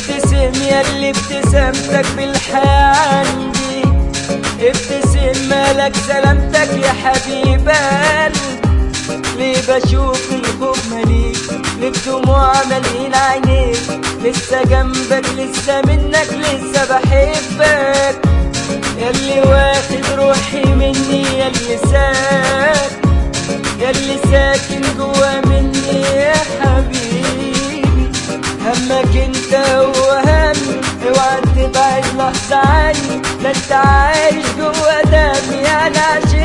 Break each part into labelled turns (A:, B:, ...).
A: ابتسم ياللي ابتسامتك بالحياة عندي ابتسم مالك سلامتك يا حبيب قلبي ليه بشوف الخوف مليك ليه بدموع مليين عينيك لسه جنبك لسه منك لسه بحبك ياللي واخد روحي مني ياللي ساك ياللي ساكن جوا مني يا حبيبي همك انت هو همي اوعى تبعد لحظة عني ده انت عايش جوا دمي انا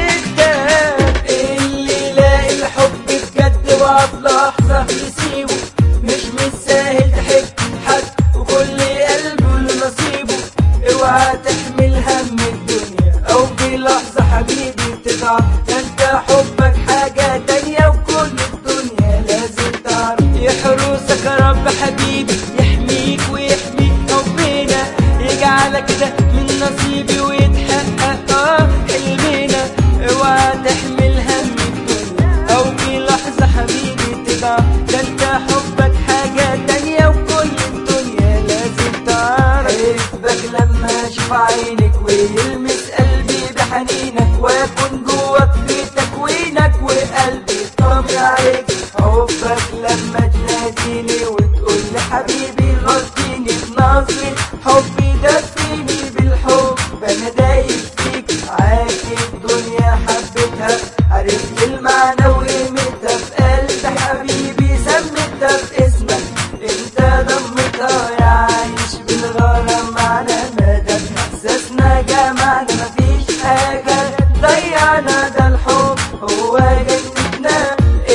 A: عشقتك اللي يلاقي الحب بجد وقف لحظة يسيبه مش مستاهل تحب حد وكل قلبه لنصيبه اوعى تحمل هم الدنيا او في لحظة حبيبي تضعف ده انت حبك حاجة تانية وكل الدنيا لازم تعرف يحرسك يا رب حبيبي يحميك ويحمي ربنا يجعلك كده من نصيبي ويتحقق اه حلمنا اوعى تحمل هم الدنيا او في لحظة حبيبي تضعف ده انت حبك حاجة تانية وكل الدنيا لازم تعرف حبك لما اشوف عينك ويلمس قلبي بحنينك واكون جواك في تكوينك وقلبي طمي عليك حبك لما تناديني وتقول لي حبيبي غلطيني بنظري حبي دفيني بالحب انا دايب فيك عايش الدنيا حبيتها عرفت المعنى وقيمتها في قلب حبيبي سميتها باسمك انت ضمتها يا عايش بالغرام معنا مدام احساسنا جمعنا مفيش حاجه ضيعنا ده الحب هو جنتنا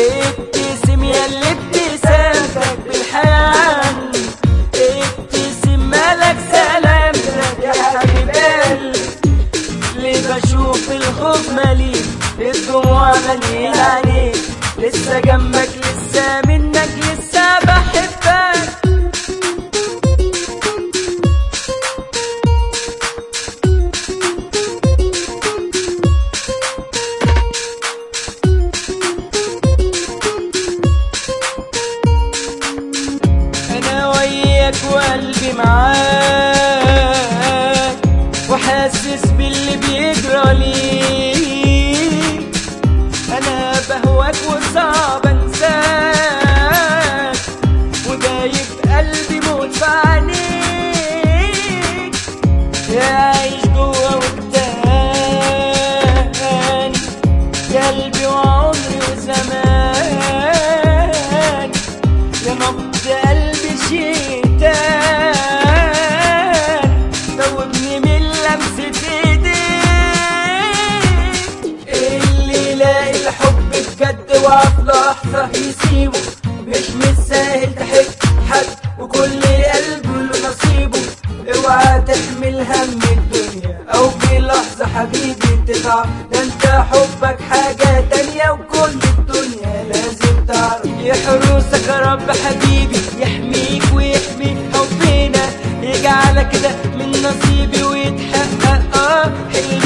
A: ابتسم يا اللي ابتسامتك بالحياه عني ابتسم مالك سلامتك يا حبيب قلبي ليه بشوف الخوف مليء الدموع مليين عليك لسه جنبك لسه منك لسه بحبك انا وياك وقلبي معاك وحاسس باللي بيجرى ليك انا بهواك وصعب انساك ودايب قلبي موت في عينيك يا عايش جوا وجداني قلبي وعمري وزمان يا نبض قلبي شيتان دوبني من لمسة ايديك اللي يلاقي الحب بجد وقف لحظة يسيبه مش مستاهل تحب حد وكل قلبه له نصيبه اوعى تحمل هم الدنيا او في لحظة حبيبي تضعف ده انت حبك حاجة تانية وكل الدنيا لازم تعرف يحرسك يا رب حبيبي يحميك ويحمي حبنا يجعلك كده من نصيبي ويتحقق اه حلمي